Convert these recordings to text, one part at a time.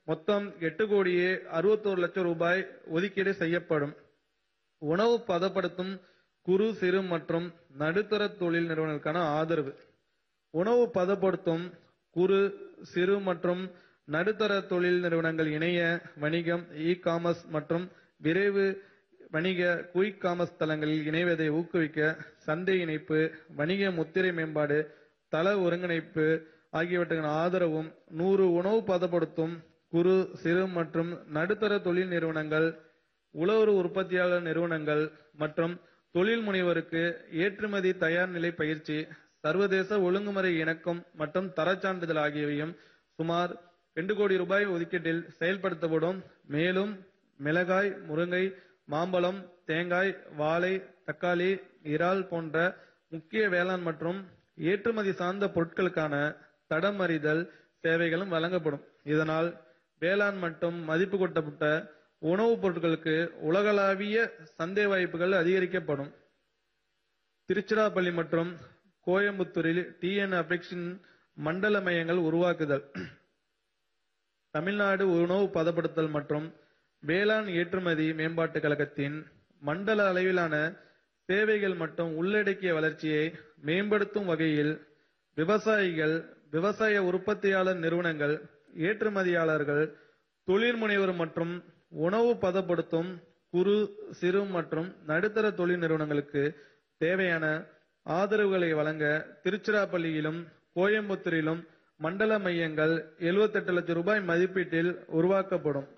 மொத்தம் எட்டு கோடியே அறுபத்தோரு லட்சம் ரூபாய் ஒதுக்கீடு செய்யப்படும் உணவு பதப்படுத்தும் குறு சிறு மற்றும் நடுத்தர தொழில் நிறுவனங்களுக்கான ஆதரவு உணவு பதப்படுத்தும் குறு சிறு மற்றும் நடுத்தர தொழில் நிறுவனங்கள் இணைய வணிகம் இ காமர்ஸ் மற்றும் விரைவு வணிக குயிக் காமர்ஸ் தளங்களில் இணைவதை ஊக்குவிக்க சந்தை இணைப்பு வணிக முத்திரை மேம்பாடு தள ஒருங்கிணைப்பு ஆகியவற்றுக்கான ஆதரவும் நூறு உணவு பதப்படுத்தும் குறு சிறு மற்றும் நடுத்தர தொழில் நிறுவனங்கள் உழவர் உற்பத்தியாளர் நிறுவனங்கள் மற்றும் தொழில் முனைவோருக்கு ஏற்றுமதி தயார் நிலை பயிற்சி சர்வதேச ஒழுங்குமுறை இணக்கம் மற்றும் தரச்சான்றிதழ் ஆகியவையும் சுமார் ரெண்டு கோடி ரூபாய் ஒதுக்கீட்டில் செயல்படுத்தப்படும் மேலும் மிளகாய் முருங்கை மாம்பழம் தேங்காய் வாழை தக்காளி இறால் போன்ற முக்கிய வேளாண் மற்றும் ஏற்றுமதி சார்ந்த பொருட்களுக்கான தடம் அறிதல் சேவைகளும் வழங்கப்படும் இதனால் வேளாண் மற்றும் மதிப்பு கூட்டப்பட்ட உணவுப் பொருட்களுக்கு உலகளாவிய சந்தை வாய்ப்புகள் அதிகரிக்கப்படும் திருச்சிராப்பள்ளி மற்றும் கோயம்புத்தூரில் டிஎன் அபெக்ஷன் மண்டல மையங்கள் உருவாக்குதல் தமிழ்நாடு உணவு பதப்படுத்தல் மற்றும் வேளாண் ஏற்றுமதி மேம்பாட்டுக் கழகத்தின் மண்டல அளவிலான சேவைகள் மற்றும் உள்ளடக்கிய வளர்ச்சியை மேம்படுத்தும் வகையில் விவசாயிகள் விவசாய உற்பத்தியாளர் நிறுவனங்கள் ஏற்றுமதியாளர்கள் தொழில் முனைவர் மற்றும் உணவு பதப்படுத்தும் குறு சிறு மற்றும் நடுத்தர தொழில் நிறுவனங்களுக்கு தேவையான ஆதரவுகளை வழங்க திருச்சிராப்பள்ளியிலும் கோயம்புத்தூரிலும் மண்டல மையங்கள் 78 லட்சம் ரூபாய் மதிப்பீட்டில் உருவாக்கப்படும்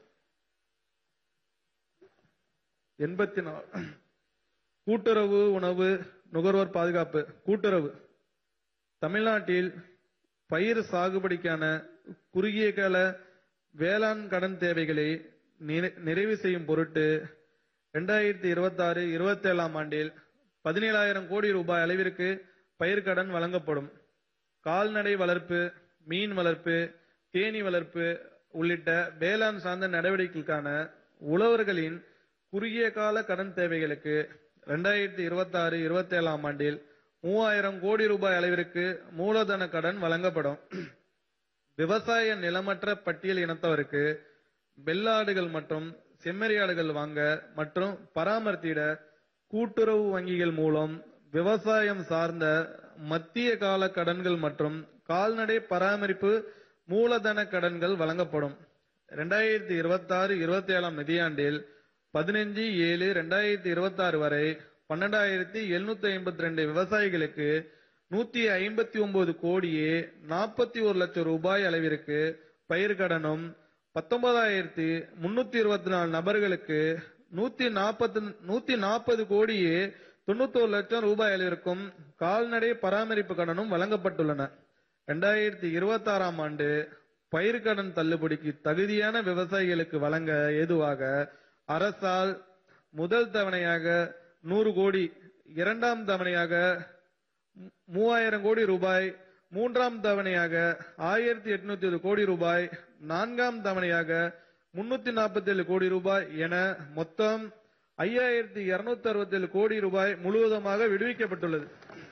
எண்பத்தி நாலு கூட்டுறவு உணவு நுகர்வோர் பாதுகாப்பு கூட்டுறவு தமிழ்நாட்டில் பயிர் சாகுபடிக்கான குறுகிய கால வேளாண் கடன் தேவைகளை நிறை- நிறைவு செய்யும் பொருட்டு இரண்டாயிரத்தி இருபத்தி ஆறு இருபத்தி ஏழாம் ஆண்டில் பதினேழாயிரம் கோடி ரூபாய் அளவிற்கு பயிர்க்கடன் வழங்கப்படும் கால்நடை வளர்ப்பு மீன் வளர்ப்பு தேனீ வளர்ப்பு உள்ளிட்ட வேளாண் சார்ந்த நடவடிக்கைகளுக்கான உழவர்களின் குறுகிய கால கடன் தேவைகளுக்கு இரண்டாயிரத்தி இருபத்தி ஆறு இருபத்தி ஏழாம் ஆண்டில் மூவாயிரம் கோடி ரூபாய் அளவிற்கு மூலதன கடன் வழங்கப்படும் விவசாய நிலமற்ற பட்டியல் இனத்தவருக்கு வெள்ளாடுகள் மற்றும் செம்மறியாடுகள் வாங்க மற்றும் பராமரித்திட கூட்டுறவு வங்கிகள் மூலம் விவசாயம் சார்ந்த மத்திய கால கடன்கள் மற்றும் கால்நடை பராமரிப்பு மூலதன கடன்கள் வழங்கப்படும் இரண்டாயிரத்தி இருபத்தி ஆறு இருபத்தி ஏழாம் நிதியாண்டில் பதினஞ்சு ஏழு ரெண்டாயிரத்தி இருபத்தி ஆறு வரை பன்னெண்டாயிரத்தி எழுநூத்தி ஐம்பத்தி ரெண்டு விவசாயிகளுக்கு நூத்தி ஐம்பத்தி ஒன்பது கோடியே நாற்பத்தி ஒரு லட்சம் ரூபாய் அளவிற்கு பயிர்க்கடனும் பத்தொன்பதாயிரத்தி முன்னூத்தி இருபத்தி நாலு நபர்களுக்கு நூத்தி நாற்பத்தி நூத்தி நாற்பது கோடியே தொண்ணூத்தோரு லட்சம் ரூபாய் அளவிற்கும் கால்நடை பராமரிப்பு கடனும் வழங்கப்பட்டுள்ளன இரண்டாயிரத்தி இருபத்தி ஆறாம் ஆண்டு பயிர்க்கடன் தள்ளுபடிக்கு தகுதியான விவசாயிகளுக்கு வழங்க ஏதுவாக அரசால் முதல் தவணையாக நூறு கோடி இரண்டாம் தவணையாக மூ- மூவாயிரம் கோடி ரூபாய் மூன்றாம் தவணையாக ஆயிரத்தி எட்நூத்தி ஒரு கோடி ரூபாய் நான்காம் தவணையாக முன்னூத்தி நாற்பத்தி ஏழு கோடி ரூபாய் என மொத்தம் ஐயாயிரத்தி இருநூத்தி அறுபத்தி ஏழு கோடி ரூபாய் முழுவதுமாக விடுவிக்கப்பட்டுள்ளது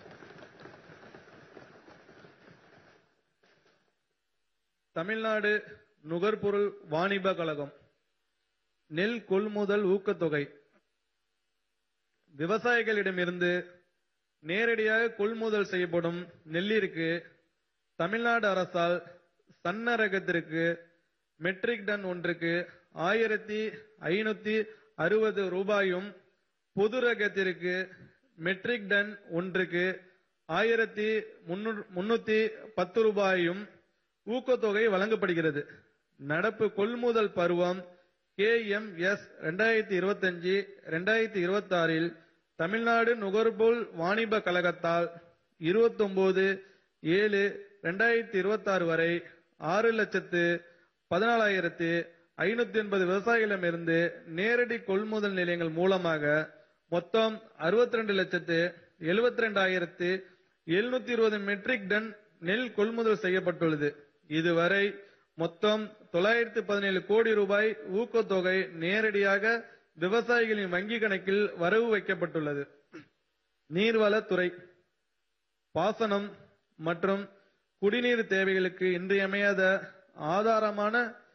தமிழ்நாடு நுகர்பொருள் வாணிப கழகம் நெல் கொள்முதல் ஊக்கத்தொகை விவசாயிகளிடமிருந்து நேரடியாக கொள்முதல் செய்யப்படும் நெல்லிற்கு தமிழ்நாடு அரசால் சன்ன ரகத்திற்கு மெட்ரிக் டன் ஒன்றுக்கு ஆயிரத்தி ஐநூத்தி அறுபது ரூபாயும் பொது ரகத்திற்கு மெட்ரிக் டன் ஒன்றுக்கு ஆயிரத்தி முன்னூத்தி பத்து ரூபாயும் ஊக்கத்தொகை வழங்கப்படுகிறது நடப்பு கொள்முதல் பருவம் கே எம் எஸ் ரெண்டாயிரத்தி இருபத்தஞ்சு ரெண்டாயிரத்தி இருபத்தி ஆறில் தமிழ்நாடு நுகர்பொருள் வாணிப கழகத்தால் இருபத்தொன்பது ஏழு ரெண்டாயிரத்தி இருபத்தி ஆறு வரை ஆறு லட்சத்து பதினாலாயிரத்து ஐநூத்தி எண்பது விவசாயிகளிடமிருந்து நேரடி கொள்முதல் நிலையங்கள் மூலமாக மொத்தம் அறுபத்தி ரெண்டு லட்சத்து எழுபத்தி ரெண்டாயிரத்து எழுநூத்தி இருபது மெட்ரிக் டன் நெல் கொள்முதல் செய்யப்பட்டுள்ளது இதுவரை மொத்தம் தொள்ளாயிரத்து பதினேழு கோடி ரூபாய் ஊக்கத்தொகை நேரடியாக விவசாயிகளின் வங்கி கணக்கில் வரவு வைக்கப்பட்டுள்ளது நீர்வளத்துறை பாசனம் மற்றும் குடிநீர் தேவைகளுக்கு இன்றியமையாத ஆதாரமான